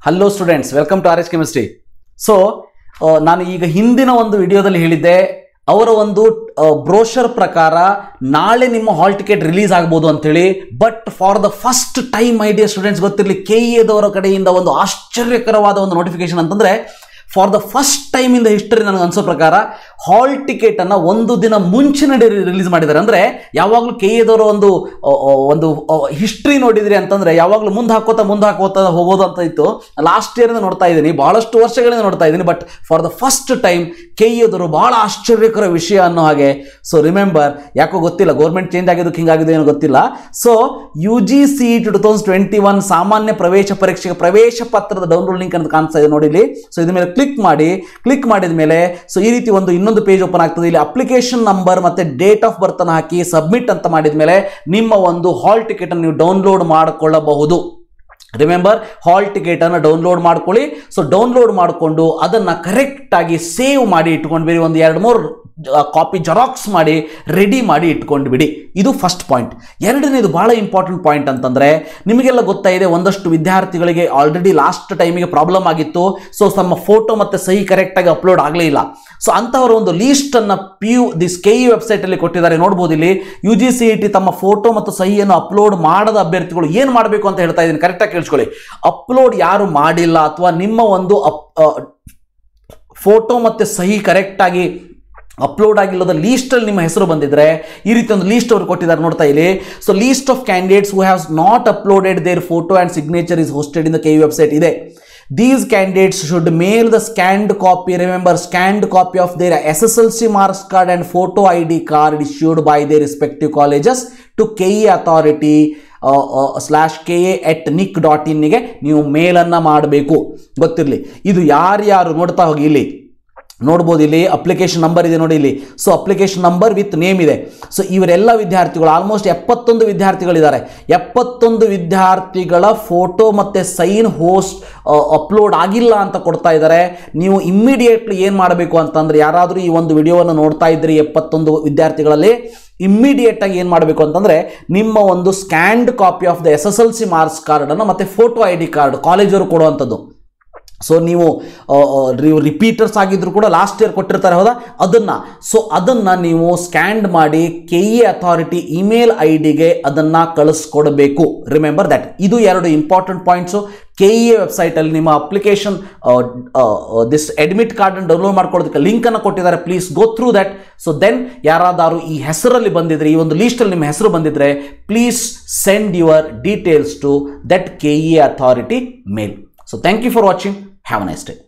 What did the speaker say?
hello students welcome to R S chemistry so ನಾನು ಈಗ ಹಿಂದಿನ ಒಂದು ವಿಡಿಯೋದಲ್ಲಿ ಹೇಳಿದ್ದೆ ಅವರ ಒಂದು ಬ್ರೋಷರ್ ಪ್ರಕಾರ ನಾಳೆ ನಿಮ್ಮ ಹಾಲ್ ಟಿಕೆಟ್ ರಿಲೀಸ್ ಆಗ್ಬೋದು ಅಂತೇಳಿ but for the first time ಐ ಡಿಯಾ ಸ್ಟೂಡೆಂಟ್ಸ್ ಗೊತ್ತಿರಲಿ ಕೆ ಎದವರ ಕಡೆಯಿಂದ ಒಂದು ಆಶ್ಚರ್ಯಕರವಾದ ಒಂದು ನೋಟಿಫಿಕೇಶನ್ ಅಂತಂದ್ರೆ for the first time in the history ನನಗೆ ಅನ್ಸೋ ಪ್ರಕಾರ ಹಾಲ್ ಟಿಕೆಟ್ ಅನ್ನ ಒಂದು ದಿನ ಮುಂಚಿನ ರಿಲೀಸ್ ಮಾಡಿದ್ದಾರೆ ಅಂದ್ರೆ ಯಾವಾಗಲೂ ಕೆ ಎದವರ ಒಂದು ಆ, ಆ, ಒಂದು ಹಿಸ್ಟ್ರಿ ನೋಡಿದ್ರಿ ಅಂತಂದ್ರೆ ಯಾವಾಗಲೂ ಮುಂದೆ ಹಾಕೋತಾ ಮುಂದೆ ಹಾಕೋತಾ ಹೋಗೋದು ಅಂತ ಇತ್ತು ಲಾಸ್ಟ್ ಇಯರ್ ನೋಡ್ತಾ ಇದ್ದೀನಿ ಬಹಳಷ್ಟು ವರ್ಷಗಳಿಂದ ನೋಡ್ತಾ ಇದ್ದೀನಿ but for the first time K ಎದರು ಬಹಳ ಆಶ್ಚರ್ಯಕರ ವಿಷಯ ಅನ್ನೋ ಹಾಗೆ ಸೊ ರಿಮೆಂಬರ್ ಯಾಕೋ ಗೊತ್ತಿಲ್ಲ ಗೌರ್ಮೆಂಟ್ ಚೇಂಜ್ ಆಗಿದ್ದು ಹಿಂಗಾಗಿದೆ ಏನೋ ಗೊತ್ತಿಲ್ಲ so U G C two thousand twenty one ಸಾಮಾನ್ಯ ಪ್ರವೇಶ ಪರೀಕ್ಷೆಗೆ ಪ್ರವೇಶ ಪತ್ರದ ಡೌನ್ಲೋಡ್ ಲಿಂಕ್ ಅಂತ ಕಾಣಿಸ್ತಾ ಇದೆ ನೋಡಿಲಿ ಸೊ ಇದ್ರ ಮೇಲೆ ಕ್ಲಿಕ್ ಮಾಡಿ ಕ್ಲಿಕ್ ಮಾಡಿದ ಮೇಲೆ ಸೊ ಈ ರೀತಿ ಒಂದು ಇನ್ನೊಂದು ಪೇಜ್ ಓಪನ್ ಆಗ್ತದೆ ಇಲ್ಲಿ ಅಪ್ಲಿಕೇಶನ್ ನಂಬರ್ ಮತ್ತೆ ಡೇಟ್ ಆಫ್ ಬರ್ತ್ ಅನ್ನು ಹಾಕಿ ಸಬ್ಮಿಟ್ ಅಂತ ಮಾಡಿದ ಮೇಲೆ ನಿಮ್ಮ ಒಂದು ಹಾಲ್ ಟಿಕೆಟ್ ಅನ್ನು ನೀವು ಡೌನ್ಲೋಡ್ ಮಾಡಿಕೊಳ್ಳಬಹುದು ರಿಮೆಂಬರ್ ಹಾಲ್ ಟಿಕೆಟ್ ಅನ್ನು ಡೌನ್ಲೋಡ್ ಮಾಡ್ಕೊಳ್ಳಿ ಸೊ ಡೌನ್ಲೋಡ್ ಮಾಡಿಕೊಂಡು ಅದನ್ನು ಕರೆಕ್ಟಾಗಿ ಸೇವ್ ಮಾಡಿ ಇಟ್ಕೊಂಡು ಬಿಡಿ ಒಂದು ಎರಡು ಮೂರು ಕಾಪಿ ಜೆರಾಕ್ಸ್ ಮಾಡಿ ರೆಡಿ ಮಾಡಿ ಇಟ್ಕೊಂಡು ಬಿಡಿ ಇದು ಫಸ್ಟ್ ಪಾಯಿಂಟ್ ಎರಡನೇದು ಬಹಳ ಇಂಪಾರ್ಟೆಂಟ್ ಪಾಯಿಂಟ್ ಅಂತಂದರೆ ನಿಮಗೆಲ್ಲ ಗೊತ್ತಾಯಿದೆ ಒಂದಷ್ಟು ವಿದ್ಯಾರ್ಥಿಗಳಿಗೆ ಆಲ್ರೆಡಿ ಲಾಸ್ಟ್ ಟೈಮಿಗೆ ಪ್ರಾಬ್ಲಮ್ ಆಗಿತ್ತು ಸೊ ತಮ್ಮ ಫೋಟೋ ಮತ್ತು ಸಹಿ ಕರೆಕ್ಟಾಗಿ ಅಪ್ಲೋಡ್ ಆಗಲೇ ಇಲ್ಲ ಸೊ ಅಂಥವರ ಒಂದು ಲೀಸ್ಟನ್ನು P U this K E ವೆಬ್ಸೈಟಲ್ಲಿ ಕೊಟ್ಟಿದ್ದಾರೆ ನೋಡ್ಬೋದು ಇಲ್ಲಿ U G C E T ತಮ್ಮ ಫೋಟೋ ಮತ್ತು ಸಹಿಯನ್ನು ಅಪ್ಲೋಡ್ ಮಾಡದ ಅಭ್ಯರ್ಥಿಗಳು ಏನು ಮಾಡಬೇಕು ಅಂತ ಹೇಳ್ತಾ ಇದ್ದೀನಿ ಕರೆಕ್ಟಾಗಿ ಕೇಳಿಸ್ಕೊಳ್ಳಿ ಅಪ್ಲೋಡ್ ಯಾರು ಮಾಡಿಲ್ಲ ಅಥವಾ ನಿಮ್ಮ ಒಂದು ಅಪ್ ಫೋಟೋ ಮತ್ತು ಸಹಿ ಕರೆಕ್ಟಾಗಿ ಅಪ್ಲೋಡ್ ಆಗಿಲ್ಲದ ಲೀಸ್ಟಲ್ಲಿ ನಿಮ್ಮ ಹೆಸರು ಬಂದಿದ್ರೆ ಈ ರೀತಿ ಒಂದು ಲೀಸ್ಟ್ ಅವರು ಕೊಟ್ಟಿದ್ದಾರೆ ನೋಡ್ತಾ ಇಲ್ಲಿ so list of candidates who haves not uploaded their photo and signature is hosted in the K website ಇದೆ these candidates should mail the scanned copy remember scanned copy of their S S L C marks card and photo I D card issued by they respective colleges to K E authority slash K A at nic dot ಇನ್ನಿಗೆ ನೀವು ಮೇಲನ್ನು ಮಾಡಬೇಕು ಗೊತ್ತಿರಲಿ ಇದು ಯಾರ್ಯಾರು ನೋಡ್ತಾ ಹೋಗಿ ಇಲ್ಲಿ ನೋಡ್ಬೋದು ಇಲ್ಲಿ ಅಪ್ಲಿಕೇಶನ್ ನಂಬರ್ ಇದೆ ನೋಡಿ ಇಲ್ಲಿ so application number with name ಇದೆ ಸೊ ಇವರೆಲ್ಲ ವಿದ್ಯಾರ್ಥಿಗಳು ಆಲ್ಮೋಸ್ಟ್ ಎಪ್ಪತ್ತೊಂದು ವಿದ್ಯಾರ್ಥಿಗಳಿದ್ದಾರೆ ಎಪ್ಪತ್ತೊಂದು ವಿದ್ಯಾರ್ಥಿಗಳ ಫೋಟೋ ಮತ್ತು ಸೈನ್ ಹೋಸ್ಟ್ ಅಪ್ಲೋಡ್ ಆಗಿಲ್ಲ ಅಂತ ಕೊಡ್ತಾ ಇದ್ದಾರೆ ನೀವು ಇಮ್ಮಿಡಿಯೇಟ್ಲಿ ಏನು ಮಾಡಬೇಕು ಅಂತಂದ್ರೆ ಯಾರಾದರೂ ಈ ಒಂದು ವಿಡಿಯೋವನ್ನು ನೋಡ್ತಾ ಇದ್ರಿ ಎಪ್ಪತ್ತೊಂದು ವಿದ್ಯಾರ್ಥಿಗಳಲ್ಲಿ ಇಮ್ಮಿಡಿಯೇಟ್ ಆಗಿ ಏನು ಮಾಡಬೇಕು ಅಂತಂದರೆ ನಿಮ್ಮ ಒಂದು scanned copy of the S S L C marks ಕಾರ್ಡನ್ನು ಮತ್ತು ಫೋಟೋ ಐ ಡಿ ಕಾರ್ಡ್ ಕಾಲೇಜವರು ಕೊಡುವಂಥದ್ದು ಸೊ ನೀವು ನೀವು ರಿಪೀಟರ್ಸ್ ಆಗಿದ್ರು ಕೂಡ ಲಾಸ್ಟ್ ಇಯರ್ ಕೊಟ್ಟಿರ್ತಾರೆ ಹೌದಾ ಅದನ್ನು ಸೊ ಅದನ್ನು ನೀವು ಸ್ಕ್ಯಾಂಡ್ ಮಾಡಿ K E authority email I ಡಿಗೆ ಅದನ್ನು ಕಳಿಸ್ಕೊಡ್ಬೇಕು ರಿಮೆಂಬರ್ ದ್ಯಾಟ್ ಇದು ಎರಡು ಇಂಪಾರ್ಟೆಂಟ್ ಪಾಯಿಂಟ್ಸು ಕೆ ಇ ವೆಬ್ಸೈಟಲ್ಲಿ ನಿಮ್ಮ ಅಪ್ಲಿಕೇಶನ್ ದಿಸ್ ಅಡ್ಮಿಟ್ ಕಾರ್ಡನ್ನು ಡೌನ್ಲೋಡ್ ಮಾಡ್ಕೊಳ್ಳೋದಕ್ಕೆ ಲಿಂಕನ್ನು ಕೊಟ್ಟಿದ್ದಾರೆ please go through that so then ಯಾರಾದರೂ ಈ ಹೆಸರಲ್ಲಿ ಬಂದಿದ್ರೆ ಈ ಒಂದು ಲೀಸ್ಟಲ್ಲಿ ನಿಮ್ಮ ಹೆಸರು ಬಂದಿದ್ರೆ please send your details to that K E authority mail so thank you for watching have a nice day